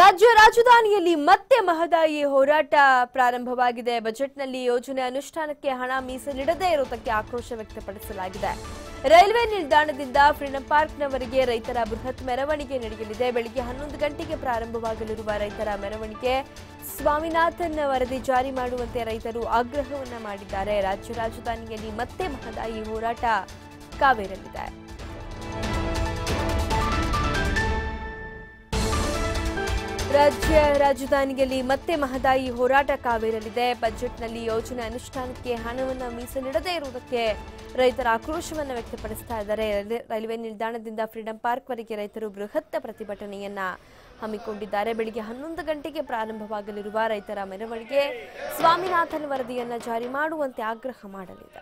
ರಾಜ್ಯ ರಾಜಧಾನಿಯಲ್ಲಿ ಮತ್ತೆ ಮಹದಾಯಿ ಹೋರಾಟ ಪ್ರಾರಂಭವಾಗಿದೆ ಬಜೆಟ್ನಲ್ಲಿ ಯೋಜನೆ ಅನುಷ್ಠಾನಕ್ಕೆ ಹಣ ಮೀಸಲಿಡದೇ ಇರುವುದಕ್ಕೆ ಆಕ್ರೋಶ ವ್ಯಕ್ತಪಡಿಸಲಾಗಿದೆ ರೈಲ್ವೆ ನಿಲ್ದಾಣದಿಂದ ಫ್ರೀಡಂ ಪಾರ್ಕ್ನವರೆಗೆ ರೈತರ ಬೃಹತ್ ಮೆರವಣಿಗೆ ನಡೆಯಲಿದೆ ಬೆಳಿಗ್ಗೆ ಹನ್ನೊಂದು ಗಂಟೆಗೆ ಪ್ರಾರಂಭವಾಗಲಿರುವ ರೈತರ ಮೆರವಣಿಗೆ ಸ್ವಾಮಿನಾಥನ್ ವರದಿ ಜಾರಿ ಮಾಡುವಂತೆ ರೈತರು ಆಗ್ರಹವನ್ನ ಮಾಡಿದ್ದಾರೆ ರಾಜ್ಯ ರಾಜಧಾನಿಯಲ್ಲಿ ಮತ್ತೆ ಮಹದಾಯಿ ಹೋರಾಟ ಕಾವೇರಲಿದೆ ರಾಜ್ಯ ರಾಜಧಾನಿಯಲ್ಲಿ ಮತ್ತೆ ಮಹದಾಯಿ ಹೋರಾಟ ಕಾವೇರಲಿದೆ ಬಜೆಟ್ನಲ್ಲಿ ಯೋಜನೆ ಅನುಷ್ಠಾನಕ್ಕೆ ಹಣವನ್ನು ಮೀಸಲಿಡದೇ ಇರುವುದಕ್ಕೆ ರೈತರ ಆಕ್ರೋಶವನ್ನು ವ್ಯಕ್ತಪಡಿಸ್ತಾ ಇದ್ದಾರೆ ರೈಲ್ವೆ- ರೈಲ್ವೆ ನಿಲ್ದಾಣದಿಂದ ಫ್ರೀಡಂ ಪಾರ್ಕ್ವರೆಗೆ ರೈತರು ಬೃಹತ್ ಪ್ರತಿಭಟನೆಯನ್ನ ಹಮ್ಮಿಕೊಂಡಿದ್ದಾರೆ ಬೆಳಿಗ್ಗೆ ಹನ್ನೊಂದು ಗಂಟೆಗೆ ಪ್ರಾರಂಭವಾಗಲಿರುವ ರೈತರ ಮೆರವಣಿಗೆ ಸ್ವಾಮಿನಾಥನ್ ವರದಿಯನ್ನ ಜಾರಿ ಮಾಡುವಂತೆ ಆಗ್ರಹ ಮಾಡಲಿದೆ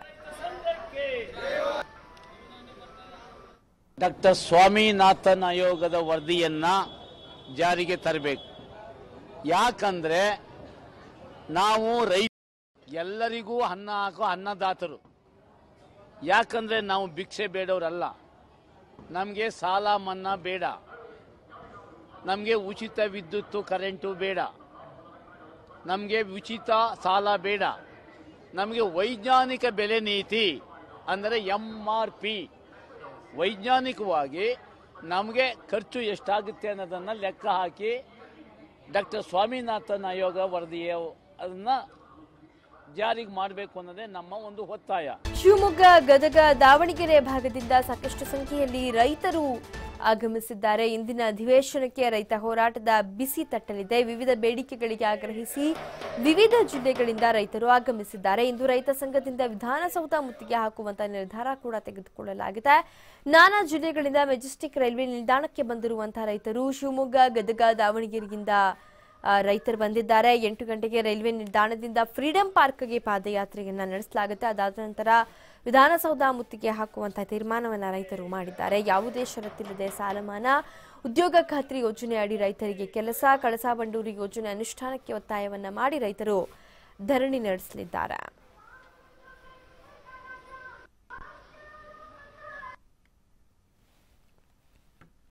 ಡಾಕ್ಟರ್ ಸ್ವಾಮಿನಾಥನ್ ಆಯೋಗದ ವರದಿಯನ್ನ ಜಾರಿಗೆ ತರಬೇಕು ಯಾಕಂದ್ರೆ ನಾವು ರೈತ ಎಲ್ಲರಿಗೂ ಅನ್ನ ಹಾಕೋ ಅನ್ನದಾತರು ಯಾಕಂದ್ರೆ ನಾವು ಭಿಕ್ಷೆ ಬೇಡವರಲ್ಲ ನಮಗೆ ಸಾಲ ಮನ್ನಾ ಬೇಡ ನಮಗೆ ಉಚಿತ ವಿದ್ಯುತ್ತು ಕರೆಂಟು ಬೇಡ ನಮಗೆ ಉಚಿತ ಸಾಲ ಬೇಡ ನಮಗೆ ವೈಜ್ಞಾನಿಕ ಬೆಲೆ ನೀತಿ ಅಂದರೆ ಎಂ ಆರ್ ಪಿ ವೈಜ್ಞಾನಿಕವಾಗಿ ನಮಗೆ ಖರ್ಚು ಎಷ್ಟಾಗುತ್ತೆ ಅನ್ನೋದನ್ನು ಲೆಕ್ಕ ಹಾಕಿ ಡಾಕ್ಟರ್ ಸ್ವಾಮಿನಾಥನ್ ಆಯೋಗ ವರದಿಯ ಅದನ್ನು ಜಾರಿಗೆ ಮಾಡಬೇಕು ಅನ್ನೋದೇ ನಮ್ಮ ಒಂದು ಒತ್ತಾಯ ಶಿವಮೊಗ್ಗ ಗದಗ ದಾವಣಗೆರೆ ಭಾಗದಿಂದ ಸಾಕಷ್ಟು ಸಂಖ್ಯೆಯಲ್ಲಿ ರೈತರು ಆಗಮಿಸಿದ್ದಾರೆ ಇಂದಿನ ಅಧಿವೇಶನಕ್ಕೆ ರೈತ ಹೋರಾಟದ ಬಿಸಿ ತಟ್ಟಲಿದೆ ವಿವಿಧ ಬೇಡಿಕೆಗಳಿಗೆ ಆಗ್ರಹಿಸಿ ವಿವಿಧ ಜಿಲ್ಲೆಗಳಿಂದ ರೈತರು ಆಗಮಿಸಿದ್ದಾರೆ ಇಂದು ರೈತ ಸಂಘದಿಂದ ವಿಧಾನಸೌಧ ಮುತ್ತಿಗೆ ಹಾಕುವಂತ ನಿರ್ಧಾರ ಕೂಡ ತೆಗೆದುಕೊಳ್ಳಲಾಗಿದೆ ನಾನಾ ಜಿಲ್ಲೆಗಳಿಂದ ಮೆಜೆಸ್ಟಿಕ್ ರೈಲ್ವೆ ನಿಲ್ದಾಣಕ್ಕೆ ಬಂದಿರುವಂತಹ ರೈತರು ಶಿವಮೊಗ್ಗ ಗದಗ ದಾವಣಗೆರೆಯಿಂದ ಆ, ರೈತರು ಬಂದಿದ್ದಾರೆ ಎಂಟು ಗಂಟೆಗೆ ರೈಲ್ವೆ ನಿಲ್ದಾಣದಿಂದ ಫ್ರೀಡಂ ಪಾರ್ಕ್ಗೆ ಪಾದಯಾತ್ರೆಯನ್ನ ನಡೆಸಲಾಗುತ್ತೆ ಅದಾದ ನಂತರ ವಿಧಾನಸೌಧ ಮುತ್ತಿಗೆ ಹಾಕುವಂತಹ ತೀರ್ಮಾನವನ್ನ ರೈತರು ಮಾಡಿದ್ದಾರೆ ಯಾವುದೇ ಷರತ್ತಿಲ್ಲದೆ ಸಾಲಮಾನ ಉದ್ಯೋಗ ಖಾತ್ರಿ ಯೋಜನೆ ಅಡಿ ರೈತರಿಗೆ ಕೆಲಸ ಕಳಸಾ ಬಂಡೂರಿ ಯೋಜನೆ ಅನುಷ್ಠಾನಕ್ಕೆ ಒತ್ತಾಯವನ್ನ ಮಾಡಿ ರೈತರು ಧರಣಿ ನಡೆಸಲಿದ್ದಾರೆ